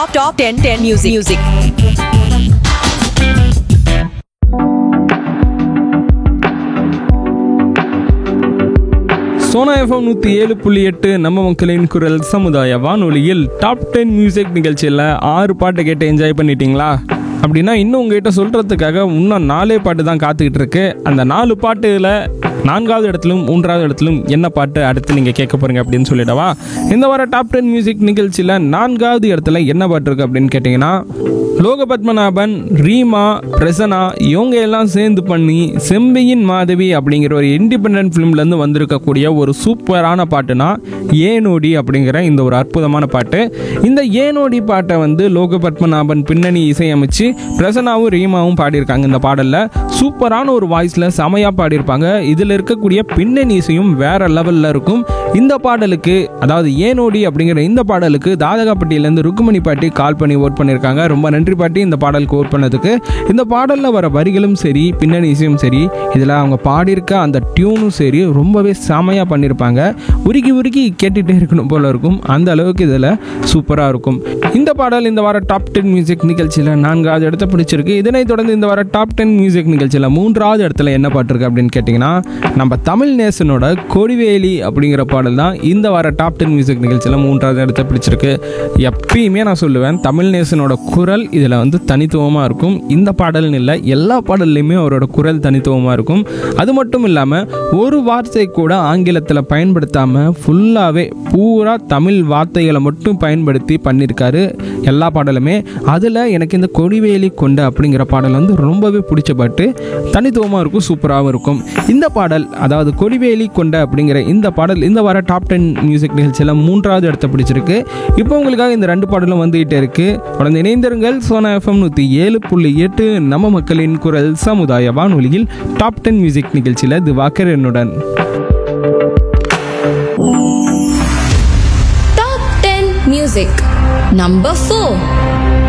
Top, top 10, 10 music. music. Sona FM நூற்றி ஏழு புள்ளி எட்டு நம்ம மக்களின் குரல் சமுதாய வானொலியில் டாப் டென் மியூசிக் நிகழ்ச்சியில் ஆறு பாட்டு கேட்டு என்ஜாய் பண்ணிட்டீங்களா அப்படின்னா இன்னும் உங்ககிட்ட சொல்கிறதுக்காக இன்னும் நாலே பாட்டு தான் காத்துக்கிட்டு இருக்கு அந்த நாலு பாட்டுல நான்காவது இடத்திலும் மூன்றாவது இடத்திலும் என்ன பாட்டு அடுத்து நீங்கள் கேட்க போறீங்க அப்படின்னு சொல்லிடவா இந்த வார டாப் டென் மியூசிக் நிகழ்ச்சியில் நான்காவது இடத்துல என்ன பாட்டு இருக்கு அப்படின்னு கேட்டிங்கன்னா லோக பத்மநாபன் ரீமா பிரசனா இவங்க எல்லாம் சேர்ந்து பண்ணி செம்பியின் மாதவி அப்படிங்கிற ஒரு இண்டிபெண்ட் ஃபிலிம்லேருந்து வந்திருக்கக்கூடிய ஒரு சூப்பரான பாட்டுனா ஏனோடி அப்படிங்கிற இந்த ஒரு அற்புதமான பாட்டு இந்த ஏனோடி பாட்டை வந்து லோக பத்மநாபன் பின்னணி இசையமைச்சு பிரசனாவும் ரீமாவும் பாடியிருக்காங்க இந்த பாடலில் சூப்பரான ஒரு வாய்ஸில் செமையாக பாடியிருப்பாங்க இதில் இருக்கக்கூடிய பின்னணி இசையும் வேற லெவலில் இருக்கும் இந்த பாடலுக்கு அதாவது ஏனோடி அப்படிங்கிற இந்த பாடலுக்கு தாதகாப்பட்டியிலேருந்து ருக்குமணி பாட்டி கால் பண்ணி ஓட் பண்ணியிருக்காங்க ரொம்ப நன்றி பாட்டி இந்த பாடலுக்கு ஓட் பண்ணதுக்கு இந்த பாடலில் வர வரிகளும் சரி பின்னணி இசையும் சரி இதில் அவங்க பாடியிருக்க அந்த டியூனும் சரி ரொம்பவே செமையாக பண்ணியிருப்பாங்க உருகி உருகி கேட்டுகிட்டே இருக்கணும் போல இருக்கும் அந்த அளவுக்கு இதில் சூப்பராக இருக்கும் இந்த பாடல் இந்த வார டாப் டென் மியூசிக் நிகழ்ச்சியில் நான்காவது இடத்த பிடிச்சிருக்கு இதனைத் தொடர்ந்து இந்த வார டாப் டென் மியூசிக் நிகழ்ச்சியில் மூன்றாவது இடத்துல என்ன பாட்டு இருக்கு அப்படின்னு கேட்டிங்கன்னா நம்ம தமிழ் நேசனோட கொடிவேலி அப்படிங்கிற பாடல் தான் இந்த வார டாப் டென் மியூசிக் நிகழ்ச்சியில் மூன்றாவது இடத்த பிடிச்சிருக்கு எப்பயுமே நான் சொல்லுவேன் தமிழ் நேசனோட குரல் இதில் வந்து தனித்துவமாக இருக்கும் இந்த பாடல்னு இல்லை எல்லா பாடல்லையுமே அவரோட குரல் தனித்துவமாக இருக்கும் அது மட்டும் இல்லாமல் ஒரு வார்த்தை கூட ஆங்கிலத்தில் பயன்படுத்தாமல் ஃபுல்லாகவே பூரா தமிழ் வார்த்தைகளை மட்டும் பயன்படுத்தி பண்ணியிருக்காரு எல்லா பாடலுமே அதில் எனக்கு இந்த கொடிவேலி கொண்ட அப்படிங்கிற பாடல் வந்து ரொம்பவே பிடிச்ச பாட்டு தனித்துவமாக இருக்கும் சூப்பராகவும் இருக்கும் இந்த பாடல் அதாவது கொடிவேலி கொண்ட அப்படிங்கிற இந்த பாடல் இந்த வார டாப் டென் மியூசிக் நிகழ்ச்சியில் மூன்றாவது இடத்த பிடிச்சிருக்கு இப்போ உங்களுக்காக இந்த ரெண்டு பாடலும் வந்துகிட்டே இருக்கு தொடர்ந்து இணைந்திருங்கள் சோனா எஃப்எம் நூற்றி ஏழு புள்ளி எட்டு நம்ம மக்களின் குரல் சமுதாய வானொலியில் டாப் டென் மியூசிக் நிகழ்ச்சியில் திவாகர் என்னுடன் Top 10 Music Number 4